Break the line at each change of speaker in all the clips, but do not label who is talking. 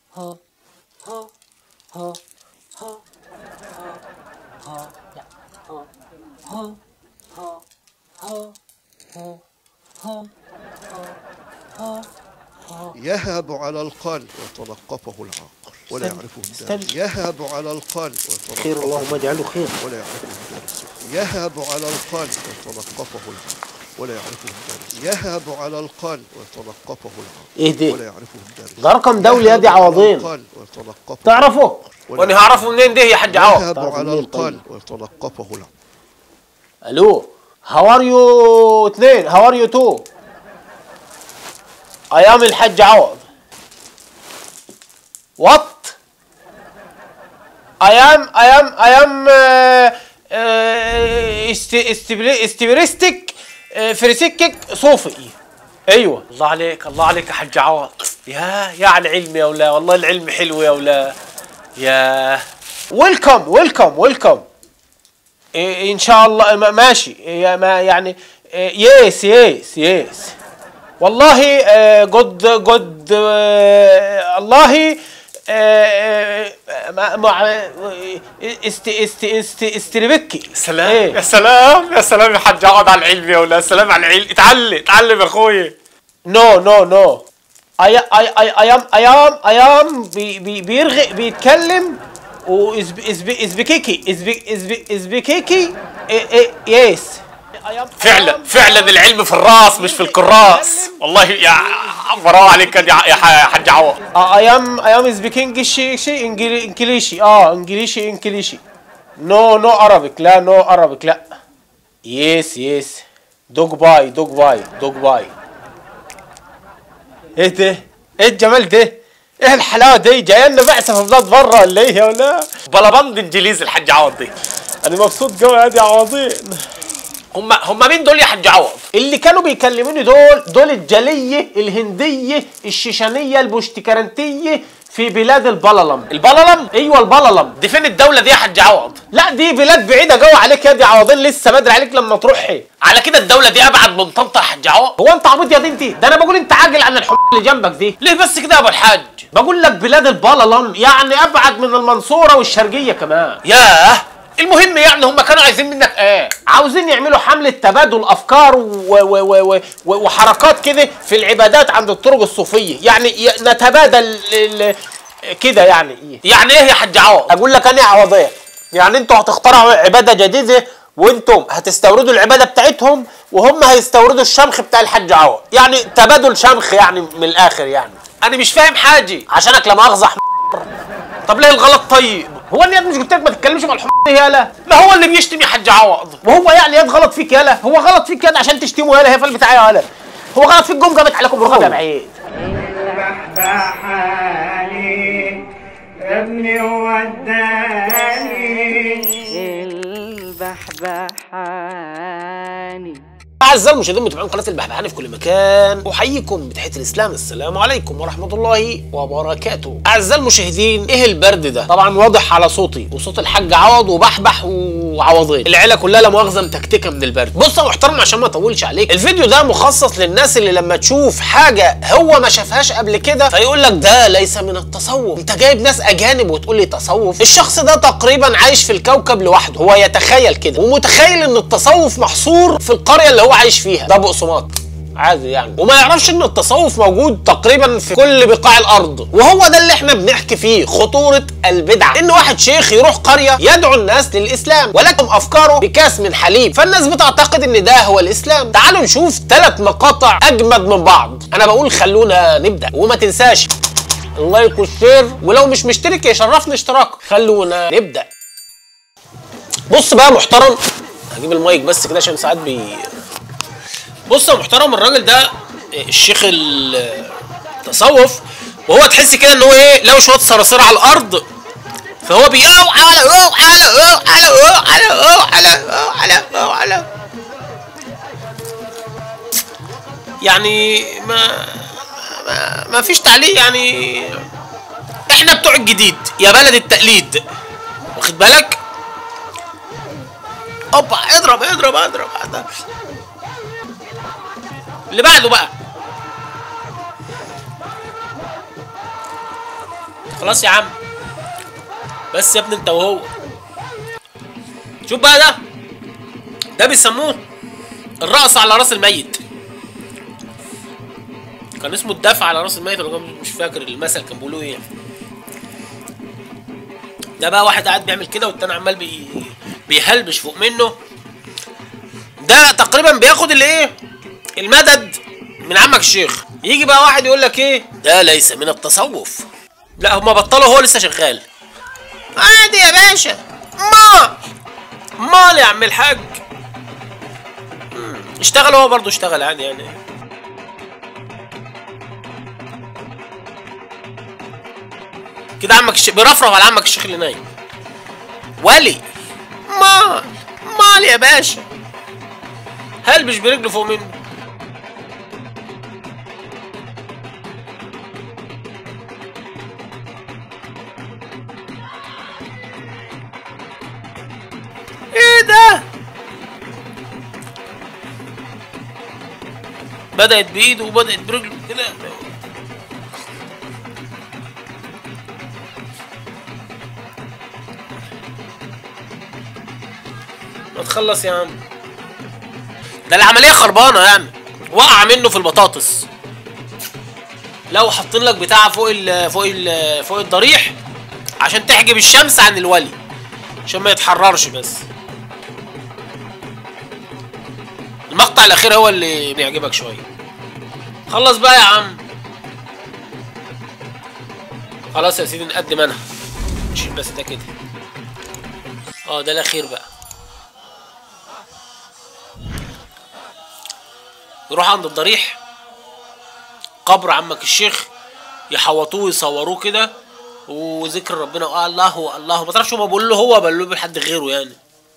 ها ها ها ها ها لا ها ها ها ها ها ها ها ها
يهب على القلب ويتلقفه العاقل ولا
استنى،
يعرفه
استنى.
الدارس يهب على القلب ويتلقفه
خير اللهم اجعله خير
ولا يعرفه الدارس يهب على القلب ويتلقفه العاقل ولا يعرفه الدارس يهب على القلب ويتلقفه العاقل
ايه دي
ولا يعرفه الدارس
ده رقم دولي يا دي
يهب على
عوضين
القلب ويتلقفه
تعرفه
ولا
وانا هعرفه منين ده يا حاج عوض
يهب
تعرف
على
منين
القلب ويتلقفه العاقل
الو هاو ار يو اتنين هاو ار يو تو ايام الحج عوض وات ايام ايام ايام استبريستيك فريسيكك صوفي ايوه
الله عليك الله عليك يا حاج عوض يا يا على العلم يا ولا والله العلم حلو يا ولا يا
ويلكم ويلكم ويلكم ان شاء الله ما- ماشي يا- ما يعني يس يس يس والله جود جود الله آه، آه، مع- مع است است است استربكي
سلام
إيه؟
يا سلام يا سلام يا حاج عوض على العلم يا ولا سلام على العلم اتعلم اتعلم يا اخويا
نو نو نو اي اي اي ايام ايام ايام بي بي بيرغي بيتكلم وازبكيكي ازبكيكي يس
فعلا فعلا العلم في الراس مش في الكراس والله يا برافو عليك يا يا ح- حاج عوض
ايام ايام سبيكينج شي شي انجليشي اه انجليشي انجليشي نو نو عربيك لا نو عربيك لا يس يس دوج باي دوج باي دوج باي ايه ده ايه الجمال ده ايه الحلاوه دي جايه لنا بعثه في بلاد بره ولا ايه ولا
بلبند انجليزي الحاج عوض دي
انا مبسوط قوي ادي عوضين
هم هم مين دول يا حاج عوض
اللي كانوا بيكلموني دول دول الجليه الهنديه الشيشانيه البوشتكرنتيه في بلاد البللم
البللم
ايوه البللم
دي فين الدولة دي يا حاج عوض
لا دي بلاد بعيده جوه عليك يا دي عوضين لسه بدري عليك لما تروحي
على كده الدولة دي ابعد من طنطا يا حاج عوض
هو انت عبيط يا دي انت ده انا بقول انت عاجل عن الحب اللي جنبك دي
ليه بس كده يا ابو الحاج
بقول لك بلاد البللم يعني ابعد من المنصوره والشرقيه كمان
ياه المهم يعني هم كانوا عايزين منك ايه
عاوزين يعملوا حملة تبادل أفكار و و و و و وحركات كده في العبادات عند الطرق الصوفية يعني ي- نتبادل ال- كده يعني إيه
يعني ايه يا حاج عوض
أقول لك أنا عوضية يعني أنتوا هتخترعوا عبادة جديدة وأنتم هتستوردوا العبادة بتاعتهم وهم هيستوردوا الشمخ بتاع الحاج عوض يعني تبادل شمخ يعني من الآخر يعني
انا مش فاهم حاجة
عشانك لما أغزح
طب ليه الغلط طيب
هو أنا يا ابني مش قلت لك ما تتكلمش مع الحمار دي يالا
ما هو اللي بيشتم يا حاج عوض
وهو يعني ياد غلط فيك يالا هو غلط فيك ياد عشان تشتمه يالا هي فال بتاعي يالا هو غلط فيك جم جابت عليكم رقم يا بعيد
بحبحاني ابني وداني
البحبحاني
أعزائي المشاهدين متابعين قناة البحبحاني في كل مكان أحييكم بتحية الإسلام السلام عليكم ورحمة الله وبركاته أعزائي المشاهدين إيه البرد ده طبعا واضح على صوتي وصوت الحاج عوض وبحبح وعوضين العيلة كلها لا مؤاخذة متكتكة من البرد بص يا محترم عشان ما أطولش عليك الفيديو ده مخصص للناس اللي لما تشوف حاجة هو ما شافهاش قبل كده فيقول لك ده ليس من التصوف انت جايب ناس اجانب وتقول لي تصوف الشخص ده تقريبا عايش في الكوكب لوحده هو يتخيل كده ومتخيل ان التصوف محصور في القريه اللي هو عايش فيها ده بقسماط عادي يعني وما يعرفش ان التصوف موجود تقريبا في كل بقاع الارض وهو ده اللي احنا بنحكي فيه خطوره البدعه ان واحد شيخ يروح قريه يدعو الناس للاسلام ولكن افكاره بكاس من حليب فالناس بتعتقد ان ده هو الاسلام تعالوا نشوف ثلاث مقاطع اجمد من بعض انا بقول خلونا نبدا وما تنساش اللايك والشير ولو مش مشترك يشرفني اشتراك خلونا نبدا بص بقى يا محترم هجيب المايك بس كده عشان ساعات بي بص يا محترم الراجل ده الشيخ التصوف وهو تحس كده ان هو ايه لو شويه صراصير على الارض فهو بيقو على أو على أو على أو على أو على أو على أو على يعني ما ما, ما فيش تعليق يعني احنا بتوع الجديد يا بلد التقليد واخد بالك اوبا اضرب اضرب اضرب اضرب اللي بعده بقى خلاص يا عم بس يا ابني انت وهو شوف بقى ده ده بيسموه الرقص على راس الميت كان اسمه الدفع على راس الميت ولا كان مش فاكر المثل كان بيقولوا ايه ده بقى واحد قاعد بيعمل كده والتاني عمال بي... بيهلبش فوق منه ده تقريبا بياخد الايه المدد من عمك الشيخ يجي بقى واحد يقول لك ايه ده ليس من التصوف لا هما بطلوا هو لسه شغال عادي يا باشا مال مال يا عم الحاج مم. اشتغل هو برضه اشتغل عادي يعني كده عمك الشيخ بيرفرف على عمك الشيخ اللي نايم ولي مال مال يا باشا هلبش برجله فوق منه ايه ده بدأت بإيده وبدأت برجله كده ما تخلص يا عم ده العملية خربانة يعني وقع منه في البطاطس لو حاطين لك بتاع فوق ال فوق ال فوق الضريح عشان تحجب الشمس عن الولي عشان ما يتحررش بس المقطع الاخير هو اللي بيعجبك شويه خلص بقى يا عم خلاص يا سيدي نقدم انا نشيل بس ده كده اه ده الاخير بقى يروح عند الضريح قبر عمك الشيخ يحوطوه ويصوروه كده وذكر ربنا وقال الله الله ما تعرفش هما بيقولوا له هو بل له حد غيره يعني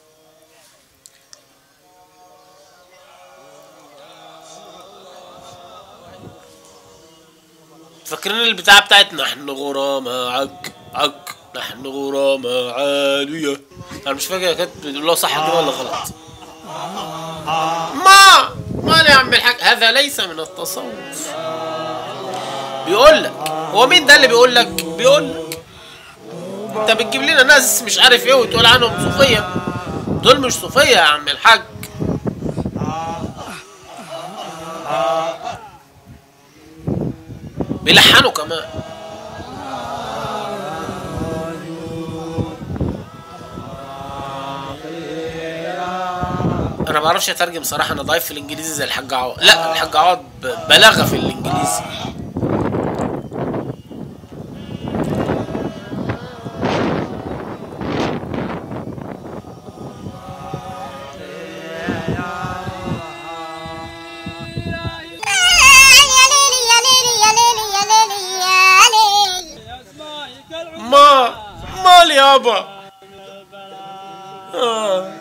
فاكرين البتاعة بتاعت نحن غرامة عك عك نحن غرامة عالية انا مش فاكر كانت بتقول له صح كده ولا غلط ما ما يا عم الحاج هذا ليس من التصوف بيقول لك هو مين ده اللي بيقول لك بيقول لك انت بتجيب لنا ناس مش عارف ايه وتقول عنهم صوفيه دول مش صوفيه يا عم الحاج بيلحنوا كمان انا ما بعرفش اترجم صراحه انا ضعيف في الانجليزي زي الحاج عوض لا الحاج عوض ب- بلاغه في الانجليزي ما مال يابا آه.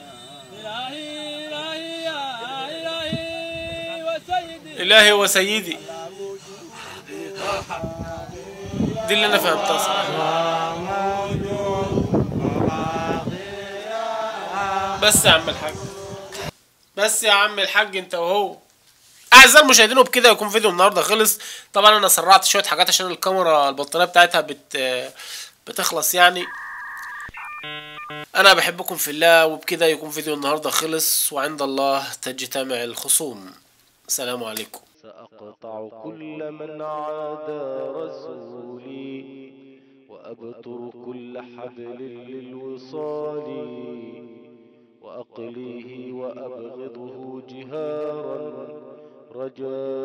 إلهي وسيدي دي اللي أنا فهمتها صراحة بس يا عم الحاج بس يا عم الحاج انت وهو اعزائي المشاهدين وبكده يكون فيديو النهارده خلص طبعا انا سرعت شويه حاجات عشان الكاميرا البطاريه بتاعتها بت بتخلص يعني انا بحبكم في الله وبكده يكون فيديو النهارده خلص وعند الله تجتمع الخصوم السلام عليكم
سأقطع كل من عادى رسولي وأبتر كل حبل للوصال وأقليه وأبغضه جهارا رجاء